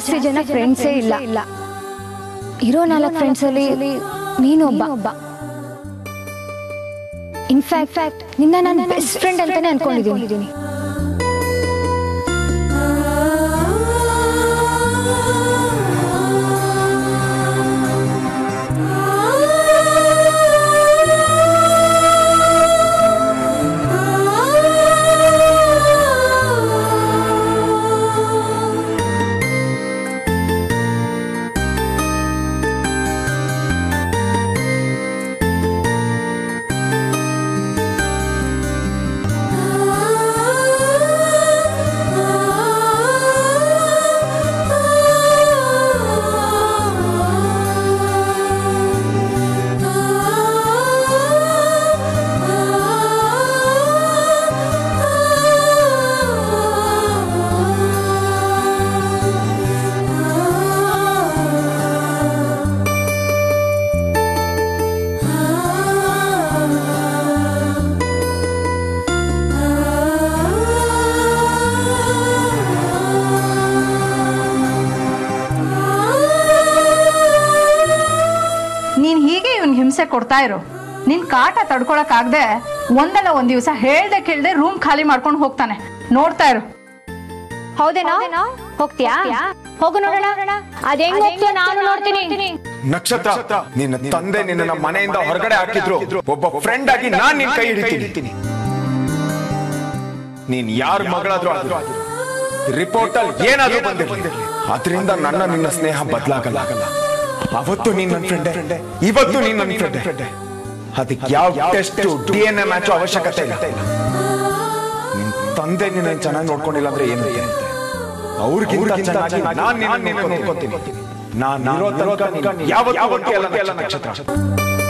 ಜಾಸ್ತಿ ಜನ ಫ್ರೆಂಡ್ಸೇ ಇಲ್ಲ ಇಲ್ಲ ಇರೋ ನಾಲ್ಕು ಫ್ರೆಂಡ್ಸ್ ಅಲ್ಲಿ ನೀನು ಒಬ್ಬ ಒಬ್ಬ ಇನ್ಫ್ಯಾಕ್ಟ್ ಫ್ಯಾಕ್ಟ್ ನಿನ್ನ ನನ್ನ ಬೆಸ್ಟ್ ಫ್ರೆಂಡ್ ಅಂತಾನೆ ಅನ್ಕೊಂಡಿದ್ದೀನಿ ನೀನ್ ಹೀಗೆ ಇವನ್ ಹಿಂಸೆ ಕೊಡ್ತಾ ಇರು ನಿನ್ ಕಾಟ ತಡ್ಕೊಳಕ್ಕಾಗ್ದೆ ಒಂದಲ್ಲ ಒಂದ್ ದಿವಸ ಹೇಳ್ದೆ ಕೇಳ್ದೆ ರೂಮ್ ಖಾಲಿ ಮಾಡ್ಕೊಂಡು ಹೋಗ್ತಾನೆ ನೋಡ್ತಾ ಇರು ಹೌದೇನಾ ಹೋಗ್ತೀಯಾ ಹೋಗು ನೋಡೋಣ ಅದ್ ಹೆಂಗ್ ಹೋಗ್ತೀಯ ನಾನು ನೋಡ್ತೀನಿ ನಕ್ಷತ್ರ ನಿನ್ನ ತಂದೆ ನಿನ್ನ ಮನೆಯಿಂದ ಹೊರಗಡೆ ಹಾಕಿದ್ರು ಒಬ್ಬ ಫ್ರೆಂಡ್ ಆಗಿ ನಾನ್ ನಿನ್ ಕೈ ಹಿಡಿತೀನಿ ನೀನ್ ಯಾರ ಮಗಳಾದ್ರೂ ಆದ್ರೂ ರಿಪೋರ್ಟ್ ಅಲ್ಲಿ ಏನಾದ್ರೂ ಬಂದಿರ್ಲಿ ಅದರಿಂದ ನನ್ನ ನಿನ್ನ ಸ್ನೇಹ ಬದಲಾಗಲ್ಲ ಅವತ್ತು ನೀನ್ ನನ್ನ ಫ್ರೆಂಡೆ ಇವತ್ತು ನೀನ್ ನನ್ನ ಫ್ರೆಂಡೆ ಅದಕ್ಕೆ ಯಾವ test D N A match ಅವಶ್ಯಕತೆ ಇಲ್ಲ ನಿನ್ ತಂದೆ ನಿನ್ನ ಚೆನ್ನಾಗಿ ನೋಡ್ಕೊಂಡಿಲ್ಲ ಅಂದ್ರೆ ಏನು ಅವ್ರಿಗಿಂತ ಚೆನ್ನಾಗಿ ನಾನ್ ನಿನ್ನ ನೋಡ್ಕೊತೀನಿ ನಾನ್ ಇರೋ ತನಕ ನೀನ್ ಯಾವತ್ತೂ ಒಂಟಿ ಅಲ್ಲ ನಕ್ಷತ್ರ